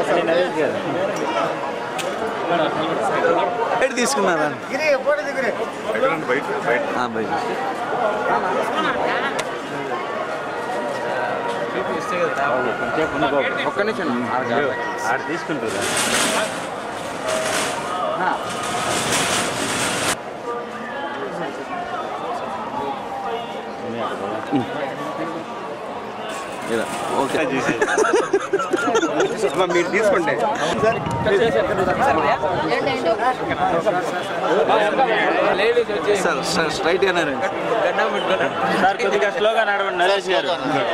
బయట తీసుకున్నారా ఆ, బయట ఒక్క నిమిషం ఆడ తీసుకుంటారా ఇలా ఓకే మీరు తీసుకోండి సార్ సార్ స్ట్రైట్ గానే సార్ కొద్దిగా స్లోగా నడవండి నరేష్ గారు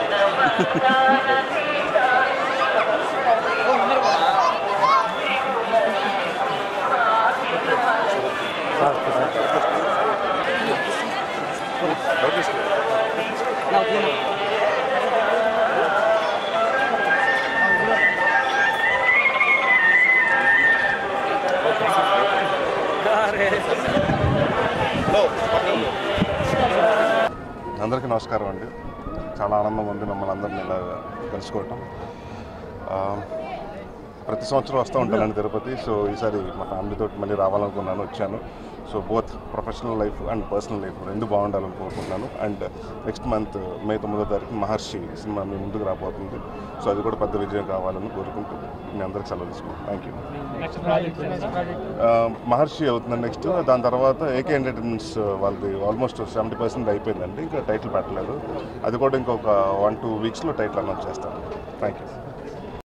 అందరికీ నమస్కారం అండి చాలా ఆనందం ఉంది మిమ్మల్ని అందరిని ఇలా కలుసుకోవటం ఆ, ప్రతి సంవత్సరం వస్తూ ఉంటానండి తిరుపతి సో ఈసారి మా ఫ్యామిలీతో మళ్ళీ రావాలనుకున్నాను వచ్చాను so both professional life and personal life రెండు బాగుండాలని కోరుకుంటున్నాను అండ్ నెక్స్ట్ మంత్ మే తొమ్మిదో తారీఖు మహర్షి సినిమా మీ ముందుకు రాబోతుంది సో అది కూడా పెద్ద విజయం కావాలని కోరుకుంటూ మీ అందరికి సెలవు తీసుకుంటాను థ్యాంక్ యూ ఆ, మహర్షి అవుతుంది నెక్స్ట్ దాని తర్వాత ఏకే ఎంటర్టైన్మెంట్స్ వాళ్ళది ఆల్మోస్ట్ సెవెంటీ పర్సెంట్ అయిపోయిందండి ఇంకా టైటిల్ పెట్టలేదు అది కూడా ఇంకొక వన్ టూ వీక్స్లో టైటిల్ అనౌన్స్ చేస్తాను థ్యాంక్ యూ